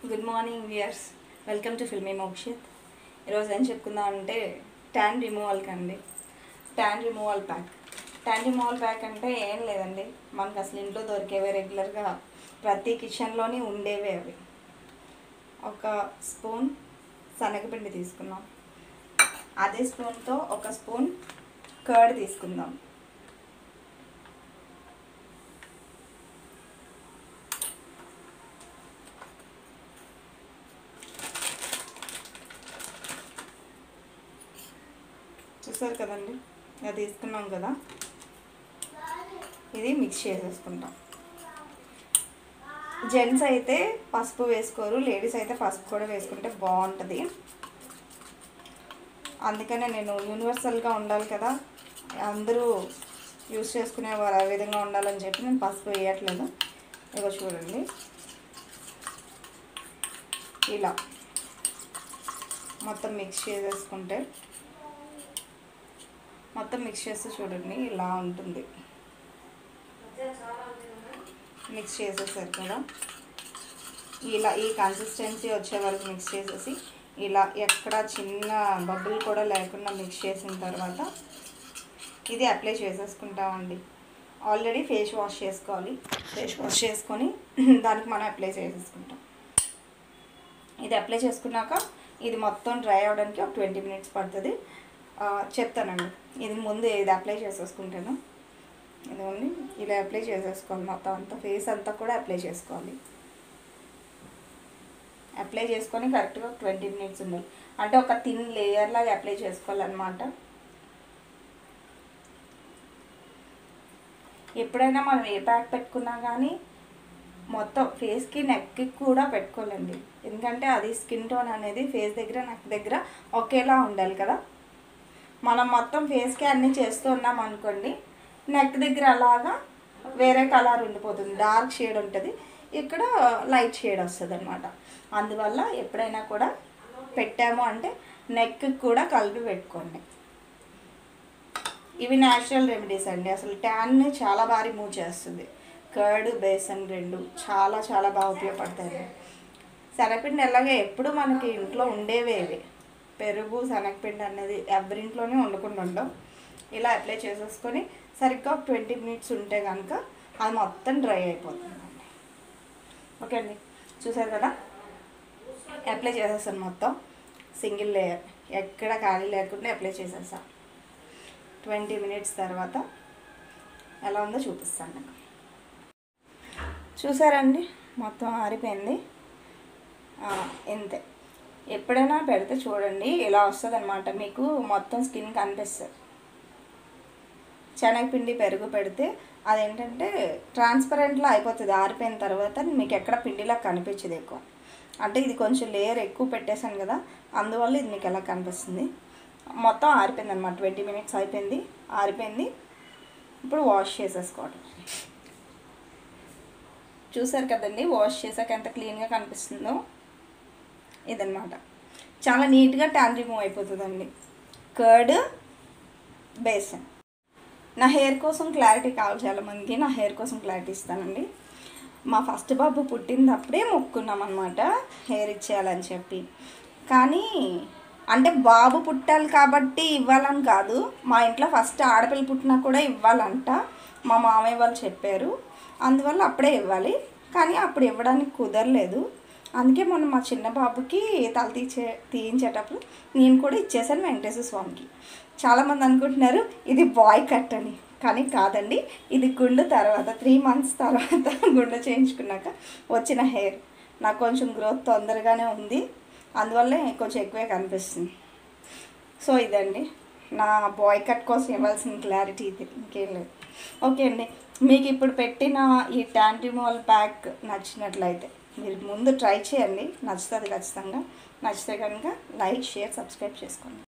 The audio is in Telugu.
good morning viewers welcome to filmy Mokshith ఈరోజు ఏం చెప్పుకుందాం అంటే ట్యాన్ రిమూవల్ కండి tan removal pack tan removal pack అంటే ఏం లేదండి మనకు అసలు ఇంట్లో దొరికేవే రెగ్యులర్గా ప్రతి కిచెన్లోని ఉండేవే అవి ఒక స్పూన్ శనగపిండి తీసుకున్నాం అదే స్పూన్తో ఒక స్పూన్ కర్డ్ తీసుకుందాం చూసారు కదండి అది తీసుకున్నాం కదా ఇది మిక్స్ చేసేసుకుంటాం జెంట్స్ అయితే పసుపు వేసుకోరు లేడీస్ అయితే పసుపు కూడా వేసుకుంటే బాగుంటుంది అందుకనే నేను యూనివర్సల్గా ఉండాలి కదా అందరూ యూస్ చేసుకునేవారు ఆ విధంగా ఉండాలని చెప్పి నేను పసుపు వేయట్లేదు ఇగో చూడండి ఇలా మొత్తం మిక్స్ చేసేసుకుంటే మొత్తం మిక్స్ చేస్తే చూడండి ఇలా ఉంటుంది మిక్స్ చేసేసారు కదా ఇలా ఈ కన్సిస్టెన్సీ వచ్చే వరకు మిక్స్ చేసేసి ఇలా ఎక్కడ చిన్న బబుల్ కూడా లేకుండా మిక్స్ చేసిన తర్వాత ఇది అప్లై చేసేసుకుంటామండి ఆల్రెడీ ఫేస్ వాష్ చేసుకోవాలి ఫేస్ వాష్ చేసుకొని దానికి మనం అప్లై చేసేసుకుంటాం ఇది అప్లై చేసుకున్నాక ఇది మొత్తం డ్రై అవ్వడానికి ఒక ట్వంటీ మినిట్స్ పడుతుంది ఆ, చెప్తానండి ఇది ముందు ఇది అప్లై చేసేసుకుంటాను ఇదిగోండి ఇలా అప్లై చేసేసుకోవాలి మొత్తం అంతా ఫేస్ అంతా కూడా అప్లై చేసుకోవాలి అప్లై చేసుకొని కరెక్ట్గా ట్వంటీ మినిట్స్ ఉండాలి అంటే ఒక థిన్ లేయర్ లాగా అప్లై చేసుకోవాలన్నమాట ఎప్పుడైనా మనం ఏ ప్యాక్ పెట్టుకున్నా కానీ మొత్తం ఫేస్కి నెక్కి కూడా పెట్టుకోవాలండి ఎందుకంటే అది స్కిన్ టోన్ అనేది ఫేస్ దగ్గర నెక్ దగ్గర ఒకేలా ఉండాలి కదా మనం మొత్తం ఫేస్కి అన్నీ చేస్తూ ఉన్నాం అనుకోండి నెక్ దగ్గర అలాగా వేరే కలర్ ఉండిపోతుంది డార్క్ షేడ్ ఉంటుంది ఇక్కడ లైట్ షేడ్ వస్తుంది అనమాట అందువల్ల ఎప్పుడైనా కూడా పెట్టాము అంటే నెక్ కూడా కలిపి పెట్టుకోండి ఇవి న్యాచురల్ రెమెడీస్ అండి అసలు ట్యాన్ని చాలా బాగా రిమూవ్ చేస్తుంది కర్డ్ బేసన్ రెండు చాలా చాలా బాగా ఉపయోగపడతాయి శనగపిండి ఎలాగే ఎప్పుడు మనకి ఇంట్లో ఉండేవే ఇవి పెరుగు శనగపిండి అనేది ఎవరింట్లోనే వండుకుంటూ ఉంటాం ఇలా అప్లై చేసేసుకొని సరిగ్గా ఒక ట్వంటీ మినిట్స్ ఉంటే కనుక అది మొత్తం డ్రై అయిపోతుందండి ఓకే అండి చూసారు కదా అప్లై చేసేసాను మొత్తం సింగిల్ లేయర్ ఎక్కడ ఖాళీ లేకుండా అప్లై చేసేసాను ట్వంటీ మినిట్స్ తర్వాత ఎలా ఉందో చూపిస్తాను నాకు చూసారండి మొత్తం ఆరిపోయింది ఆ, ఇంతే ఎప్పుడైనా పెడితే చూడండి ఇలా వస్తుంది అనమాట మీకు మొత్తం స్కిన్ కనిపిస్తుంది శనగపిండి పెరుగు పెడితే అదేంటంటే ట్రాన్స్పరెంట్లో అయిపోతుంది ఆరిపోయిన తర్వాత మీకు ఎక్కడ పిండిలా కనిపించదు ఎక్కువ అంటే ఇది కొంచెం లేయర్ ఎక్కువ పెట్టేశాను కదా అందువల్ల ఇది మీకు ఎలా కనిపిస్తుంది మొత్తం ఆరిపోయింది అనమాట ట్వంటీ మినిట్స్ అయిపోయింది ఆరిపోయింది ఇప్పుడు వాష్ చేసేసుకోవడం చూసారు కదండి వాష్ చేసాక ఎంత క్లీన్గా కనిపిస్తుందో ఇదన్నమాట చాలా నీట్గా ట్యాన్ రిమూవ్ అయిపోతుందండి కర్డ్ బేసన్ నా హెయిర్ కోసం క్లారిటీ కావాలి చాలా మందికి నా హెయిర్ కోసం క్లారిటీ ఇస్తానండి మా ఫస్ట్ బాబు పుట్టినప్పుడే మొక్కున్నాం అనమాట హెయిర్ ఇచ్చేయాలని చెప్పి కానీ అంటే బాబు పుట్టాలి కాబట్టి ఇవ్వాలని కాదు మా ఇంట్లో ఫస్ట్ ఆడపిల్ల పుట్టినా కూడా ఇవ్వాలంట మా మామయ్య వాళ్ళు చెప్పారు అందువల్ల అప్పుడే ఇవ్వాలి కానీ అప్పుడు ఇవ్వడానికి కుదరలేదు అందుకే మొన్న మా చిన్న బాబుకి తల తీచే తీయించేటప్పుడు నేను కూడా ఇచ్చేసాను వెంకటేశ్వర స్వామికి చాలామంది అనుకుంటున్నారు ఇది బాయ్ కట్ అని కానీ కాదండి ఇది గుండు తర్వాత త్రీ మంత్స్ తర్వాత గుండు చేయించుకున్నాక వచ్చిన హెయిర్ నాకు కొంచెం గ్రోత్ తొందరగానే ఉంది అందువల్లే కొంచెం ఎక్కువే కనిపిస్తుంది సో ఇదండి నా బాయ్ కట్ కోసం ఇవ్వాల్సిన క్లారిటీ ఇది ఇంకేం లేదు ఓకే అండి మీకు ఇప్పుడు పెట్టిన ఈ ట్యాన్ రిమూవల్ ప్యాక్ నచ్చినట్లయితే మీరు ముందు ట్రై చేయండి నచ్చుతుంది ఖచ్చితంగా నచ్చితే కనుక లైక్ షేర్ సబ్స్క్రైబ్ చేసుకోండి